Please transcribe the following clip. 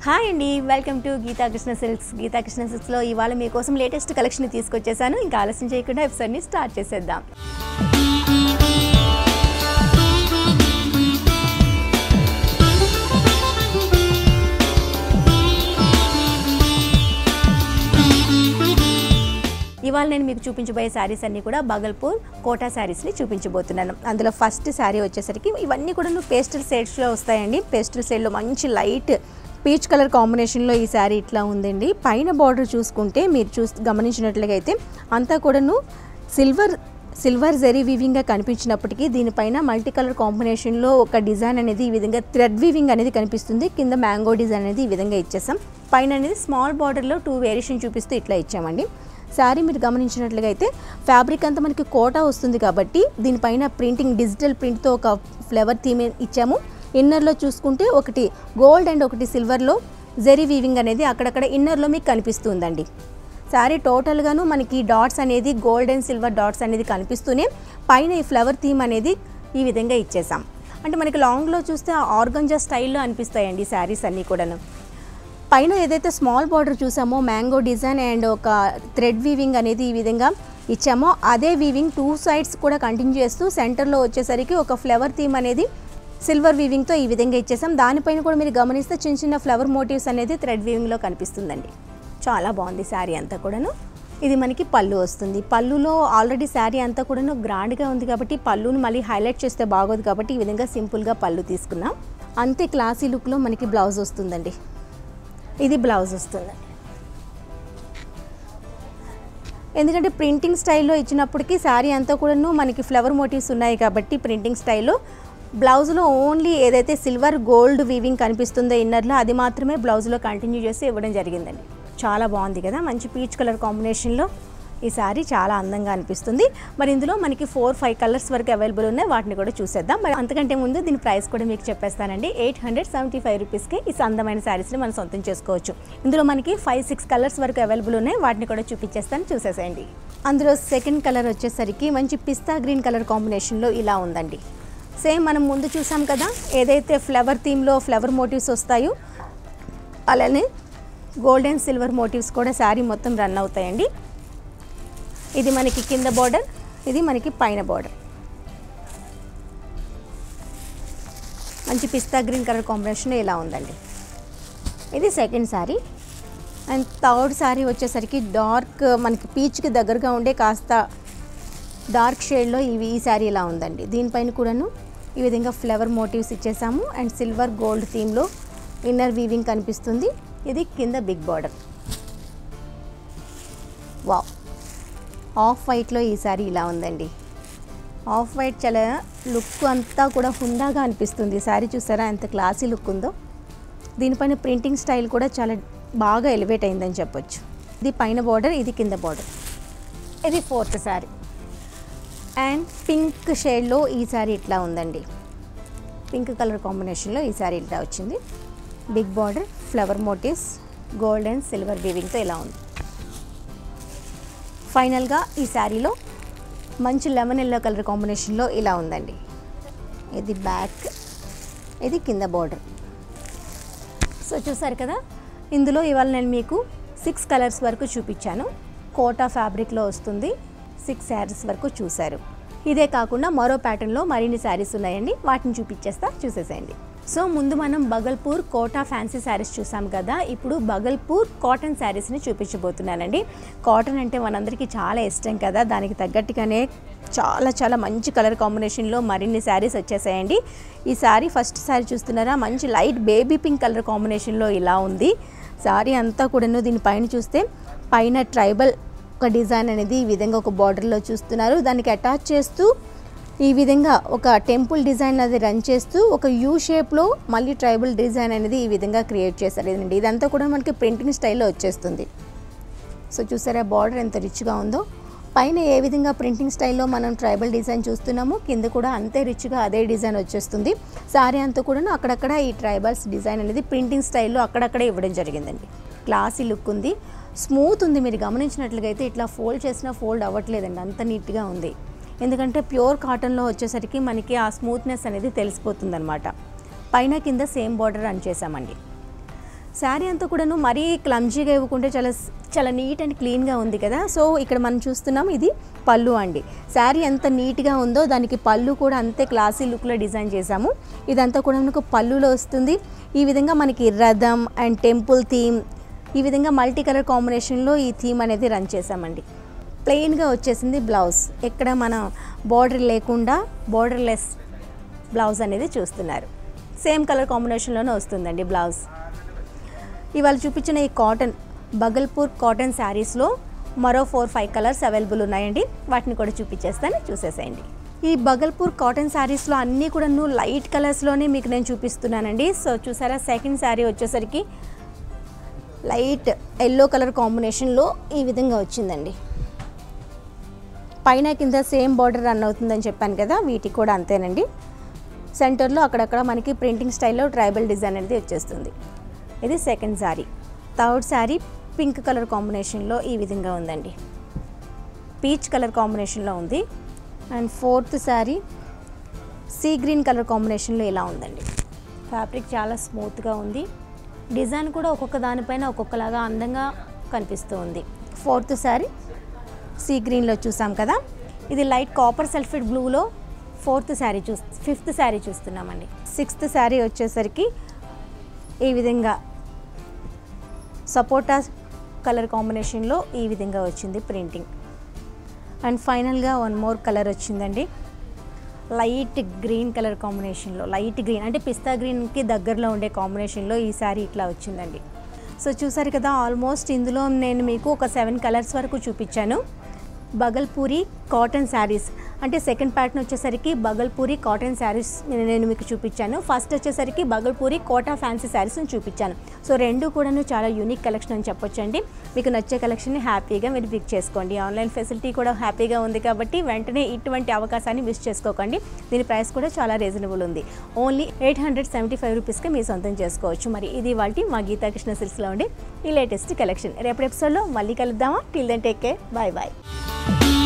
hi అండి welcome to Geetha Krishna silks Geetha Krishna సిల్క్స్లో ఇవాళ మీకోసం లేటెస్ట్ కలెక్షన్ తీసుకొచ్చేసాను ఇంకా ఆలస్యం చేయకుండా ఎపిసోడ్ని స్టార్ట్ చేసేద్దాం ఇవాళ నేను మీకు చూపించబోయే శారీస్ అన్నీ కూడా బగల్పూర్ కోటా శారీస్ని చూపించబోతున్నాను అందులో ఫస్ట్ శారీ వచ్చేసరికి ఇవన్నీ కూడా పేస్టల్ షేడ్స్లో వస్తాయండి పేస్టల్ షేడ్లో మంచి లైట్ పీచ్ కలర్ కాంబినేషన్లో ఈ శారీ ఇట్లా ఉందండి పైన బార్డర్ చూసుకుంటే మీరు చూస్ గమనించినట్లుగా అయితే అంతా కూడాను సిల్వర్ సిల్వర్ జెరీ వీవింగ్గా కనిపించినప్పటికీ దీనిపైన మల్టీ కలర్ కాంబినేషన్లో ఒక డిజైన్ అనేది ఈ విధంగా థ్రెడ్ వీవింగ్ అనేది కనిపిస్తుంది కింద మ్యాంగో డిజైన్ అనేది ఈ విధంగా ఇచ్చేసాం పైన అనేది స్మాల్ బార్డర్లో టూ వేరియేషన్ చూపిస్తూ ఇట్లా ఇచ్చామండి శారీ మీరు గమనించినట్లుగా అయితే ఫ్యాబ్రిక్ అంతా మనకి కోటా వస్తుంది కాబట్టి దీనిపైన ప్రింటింగ్ డిజిటల్ ప్రింట్తో ఒక ఫ్లవర్ థీమ్ ఇచ్చాము ఇన్నర్లో చూసుకుంటే ఒకటి గోల్డ్ అండ్ ఒకటి సిల్వర్లో జెరీ వీవింగ్ అనేది అక్కడక్కడ ఇన్నర్లో మీకు కనిపిస్తుందండి శారీ టోటల్గాను మనకి డాట్స్ అనేది గోల్డ్ అండ్ సిల్వర్ డాట్స్ అనేది కనిపిస్తూనే పైన ఈ ఫ్లవర్ థీమ్ అనేది ఈ విధంగా ఇచ్చేసాం అంటే మనకి లాంగ్లో చూస్తే ఆర్గంజా స్టైల్లో అనిపిస్తాయండి ఈ శారీస్ అన్నీ కూడాను పైన ఏదైతే స్మాల్ బార్డర్ చూసామో మ్యాంగో డిజైన్ అండ్ ఒక థ్రెడ్ వీవింగ్ అనేది ఈ విధంగా ఇచ్చామో అదే వీవింగ్ టూ సైడ్స్ కూడా కంటిన్యూ చేస్తూ సెంటర్లో వచ్చేసరికి ఒక ఫ్లవర్ థీమ్ అనేది సిల్వర్ వీవింగ్తో ఈ విధంగా ఇచ్చేసాం దానిపైన కూడా మీరు గమనిస్తే చిన్న చిన్న ఫ్లవర్ మోటివ్స్ అనేది థ్రెడ్ వీవింగ్లో కనిపిస్తుందండి చాలా బాగుంది శారీ అంతా కూడాను ఇది మనకి పళ్ళు వస్తుంది పళ్ళులో ఆల్రెడీ శారీ అంతా కూడాను గ్రాండ్గా ఉంది కాబట్టి పళ్ళును మళ్ళీ హైలైట్ చేస్తే బాగోదు కాబట్టి ఈ విధంగా సింపుల్గా పళ్ళు తీసుకున్నాం అంతే క్లాసీ లుక్లో మనకి బ్లౌజ్ వస్తుందండి ఇది బ్లౌజ్ వస్తుంది ఎందుకంటే ప్రింటింగ్ స్టైల్లో ఇచ్చినప్పటికీ శారీ అంతా కూడాను మనకి ఫ్లవర్ మోటివ్స్ ఉన్నాయి కాబట్టి ప్రింటింగ్ స్టైల్లో బ్లౌజ్లో ఓన్లీ ఏదైతే సిల్వర్ గోల్డ్ వీవింగ్ కనిపిస్తుందో ఇన్నర్లో అది మాత్రమే బ్లౌజ్లో కంటిన్యూ చేసి ఇవ్వడం జరిగిందండి చాలా బాగుంది కదా మంచి పీచ్ కలర్ కాంబినేషన్లో ఈ శారీ చాలా అందంగా అనిపిస్తుంది మరి ఇందులో మనకి ఫోర్ ఫైవ్ కలర్స్ వరకు అవైలబుల్ ఉన్నాయి వాటిని కూడా చూసేద్దాం మరి అంతకంటే ముందు దీని ప్రైస్ కూడా మీకు చెప్పేస్తానండి ఎయిట్ హండ్రెడ్ సెవెంటీ ఫైవ్ రూపీస్కి ఈ అందమైన శారీస్ని మనం సొంతం చేసుకోవచ్చు ఇందులో మనకి ఫైవ్ సిక్స్ కలర్స్ వరకు అవైలబుల్ ఉన్నాయి వాటిని కూడా చూపించేస్తాను చూసేసేయండి అందులో సెకండ్ కలర్ వచ్చేసరికి మంచి పిస్తా గ్రీన్ కలర్ కాంబినేషన్లో ఇలా ఉందండి సేమ్ మనం ముందు చూసాం కదా ఏదైతే ఫ్లవర్ థీమ్లో ఫ్లవర్ మోటివ్స్ వస్తాయో అలానే గోల్డ్ అండ్ సిల్వర్ మోటివ్స్ కూడా శారీ మొత్తం రన్ అవుతాయండి ఇది మనకి కింద బార్డర్ ఇది మనకి పైన బార్డర్ మంచి పిస్తా గ్రీన్ కలర్ కాంబినేషన్ ఇలా ఉందండి ఇది second sari and third sari వచ్చేసరికి డార్క్ మనకి పీచ్కి దగ్గరగా ఉండే కాస్త డార్క్ షేడ్లో ఇవి ఈ శారీ ఇలా ఉందండి దీనిపైన కూడాను ఈ విధంగా ఫ్లవర్ మోటివ్స్ ఇచ్చేసాము అండ్ సిల్వర్ గోల్డ్ థీమ్లో ఇన్నర్ వీవింగ్ కనిపిస్తుంది ఇది కింద బిగ్ బార్డర్ వావ్ ఆఫ్ వైట్లో ఈ శారీ ఇలా ఉందండి ఆఫ్ వైట్ చాలా లుక్ అంతా కూడా హుందాగా అనిపిస్తుంది ఈ శారీ చూసారా ఎంత క్లాసీ లుక్ ఉందో దీనిపైన ప్రింటింగ్ స్టైల్ కూడా చాలా బాగా ఎలివేట్ అయిందని చెప్పొచ్చు ఇది పైన బార్డర్ ఇది కింద బార్డర్ ఇది ఫోర్త్ శారీ అండ్ పింక్ షేడ్లో ఈ శారీ ఇట్లా ఉందండి పింక్ కలర్ కాంబినేషన్లో ఈ శారీ ఇట్లా వచ్చింది big border flower motifs gold and silver వీవింగ్తో ఇలా ఉంది ఫైనల్గా ఈ శారీలో మంచి లెమన్ ఎల్లో కలర్ కాంబినేషన్లో ఇలా ఉందండి ఇది బ్యాక్ ఇది కింద బార్డర్ సో చూసారు కదా ఇందులో ఇవాళ నేను మీకు సిక్స్ కలర్స్ వరకు చూపించాను కోటా ఫ్యాబ్రిక్లో వస్తుంది సిక్స్ శారీస్ వరకు చూశారు ఇదే కాకుండా మరో ప్యాటర్న్లో మరిన్ని శారీస్ ఉన్నాయండి వాటిని చూపించేస్తా చూసేసేయండి సో ముందు మనం బగల్పూర్ కోటా ఫ్యాన్సీ శారీస్ చూసాం కదా ఇప్పుడు బగల్పూర్ కాటన్ శారీస్ని చూపించబోతున్నానండి కాటన్ అంటే మనందరికీ చాలా ఇష్టం కదా దానికి తగ్గట్టుగానే చాలా చాలా మంచి కలర్ కాంబినేషన్లో మరిన్ని శారీస్ వచ్చేసాయండి ఈ శారీ ఫస్ట్ శారీ చూస్తున్నారా మంచి లైట్ బేబీ పింక్ కలర్ కాంబినేషన్లో ఇలా ఉంది శారీ అంతా కూడాను దీనిపైన చూస్తే పైన ట్రైబల్ ఒక డిజైన్ అనేది ఈ విధంగా ఒక బార్డర్లో చూస్తున్నారు దానికి అటాచ్ చేస్తూ ఈ విధంగా ఒక టెంపుల్ డిజైన్ అది రన్ చేస్తూ ఒక యూ షేప్లో మళ్ళీ ట్రైబల్ డిజైన్ అనేది ఈ విధంగా క్రియేట్ చేశారు ఇదండి ఇదంతా కూడా మనకి ప్రింటింగ్ స్టైల్లో వచ్చేస్తుంది సో చూసారా బార్డర్ ఎంత రిచ్గా ఉందో పైన ఏ విధంగా ప్రింటింగ్ స్టైల్లో మనం ట్రైబల్ డిజైన్ చూస్తున్నామో కింద కూడా అంతే రిచ్గా అదే డిజైన్ వచ్చేస్తుంది సారీ అంతా కూడా అక్కడక్కడ ఈ ట్రైబల్స్ డిజైన్ అనేది ప్రింటింగ్ స్టైల్లో అక్కడక్కడే ఇవ్వడం జరిగిందండి క్లాసీ లుక్ ఉంది స్మూత్ ఉంది మీరు గమనించినట్లుగా అయితే ఇట్లా ఫోల్డ్ చేసినా ఫోల్డ్ అవ్వట్లేదండి అంత నీట్గా ఉంది ఎందుకంటే ప్యూర్ కాటన్లో వచ్చేసరికి మనకి ఆ స్మూత్నెస్ అనేది తెలిసిపోతుంది అనమాట పైన కింద సేమ్ బార్డర్ రన్ చేసామండి శారీ అంతా కూడాను మరీ క్లమ్జీగా ఇవ్వకుంటే చాలా చాలా నీట్ అండ్ క్లీన్గా ఉంది కదా సో ఇక్కడ మనం చూస్తున్నాం ఇది పళ్ళు అండి శారీ ఎంత నీట్గా ఉందో దానికి పళ్ళు కూడా అంతే క్లాసీ లుక్లో డిజైన్ చేశాము ఇదంతా కూడా మనకు పళ్ళులో వస్తుంది ఈ విధంగా మనకి రథం అండ్ టెంపుల్ థీమ్ ఈ విధంగా మల్టీ కలర్ కాంబినేషన్లో ఈ థీమ్ అనేది రన్ చేసామండి ప్లెయిన్గా వచ్చేసింది బ్లౌజ్ ఎక్కడ మనం బార్డర్ లేకుండా బార్డర్లెస్ బ్లౌజ్ అనేది చూస్తున్నారు సేమ్ కలర్ కాంబినేషన్లోనే వస్తుందండి బ్లౌజ్ ఇవాళ చూపించిన ఈ కాటన్ బగల్పూర్ కాటన్ శారీస్లో మరో ఫోర్ ఫైవ్ కలర్స్ అవైలబుల్ ఉన్నాయండి వాటిని కూడా చూపించేస్తాను చూసేసేయండి ఈ బగల్పూర్ కాటన్ శారీస్లో అన్నీ కూడా లైట్ కలర్స్లోనే మీకు నేను చూపిస్తున్నానండి సో చూసారా సెకండ్ శారీ వచ్చేసరికి లైట్ ఎల్లో కలర్ కాంబినేషన్లో ఈ విధంగా వచ్చిందండి పైన కింద సేమ్ బార్డర్ రన్ అవుతుందని చెప్పాను కదా వీటికి కూడా అంతేనండి సెంటర్లో అక్కడక్కడ మనకి ప్రింటింగ్ స్టైల్లో ట్రైబల్ డిజైన్ అనేది వచ్చేస్తుంది ఇది second sari third sari pink colour కాంబినేషన్లో ఈ విధంగా ఉందండి పీచ్ కలర్ కాంబినేషన్లో ఉంది and fourth sari sea green colour కాంబినేషన్లో ఇలా ఉందండి ఫ్యాబ్రిక్ చాలా స్మూత్గా ఉంది డిజైన్ కూడా ఒక్కొక్క దానిపైన ఒక్కొక్కలాగా అందంగా కనిపిస్తూ ఉంది ఫోర్త్ శారీ సీ గ్రీన్లో చూసాం కదా ఇది లైట్ కాపర్ సల్ఫేట్ బ్లూలో ఫోర్త్ శారీ చూ ఫిఫ్త్ శారీ చూస్తున్నామండి సిక్స్త్ శారీ వచ్చేసరికి ఈ విధంగా సపోటా కలర్ కాంబినేషన్లో ఈ విధంగా వచ్చింది ప్రింటింగ్ అండ్ ఫైనల్గా వన్ మోర్ కలర్ వచ్చిందండి లైట్ గ్రీన్ కలర్ కాంబినేషన్లో లైట్ గ్రీన్ అంటే పిస్తా గ్రీన్కి దగ్గరలో ఉండే కాంబినేషన్లో ఈ శారీ ఇట్లా వచ్చిందండి సో చూసారు కదా ఆల్మోస్ట్ ఇందులో నేను మీకు ఒక సెవెన్ కలర్స్ వరకు చూపించాను బగల్పూరి కాటన్ శారీస్ అంటే సెకండ్ ప్యాటర్న్ వచ్చేసరికి బగల్పూరి కాటన్ శారీస్ నేను మీకు చూపించాను ఫస్ట్ వచ్చేసరికి బగల్పూరి కోటా ఫ్యాన్సీ శారీస్ని చూపించాను సో రెండు కూడాను చాలా యూనిక్ కలెక్షన్ అని చెప్పొచ్చండి మీకు నచ్చే కలెక్షన్ని హ్యాపీగా మీరు పిక్ చేసుకోండి ఆన్లైన్ ఫెసిలిటీ కూడా హ్యాపీగా ఉంది కాబట్టి వెంటనే ఇటువంటి అవకాశాన్ని మిస్ చేసుకోకండి దీని ప్రైస్ కూడా చాలా రీజనబుల్ ఉంది only eight hundred seventy five రూపీస్కి మీరు సొంతం చేసుకోవచ్చు మరి ఇది వాటి మా గీతా కృష్ణ సిల్క్స్లో ఉండే ఈ లేటెస్ట్ కలెక్షన్ రేపటి ఎపిసోడ్లో మళ్ళీ కలుద్దామా till then take care bye bye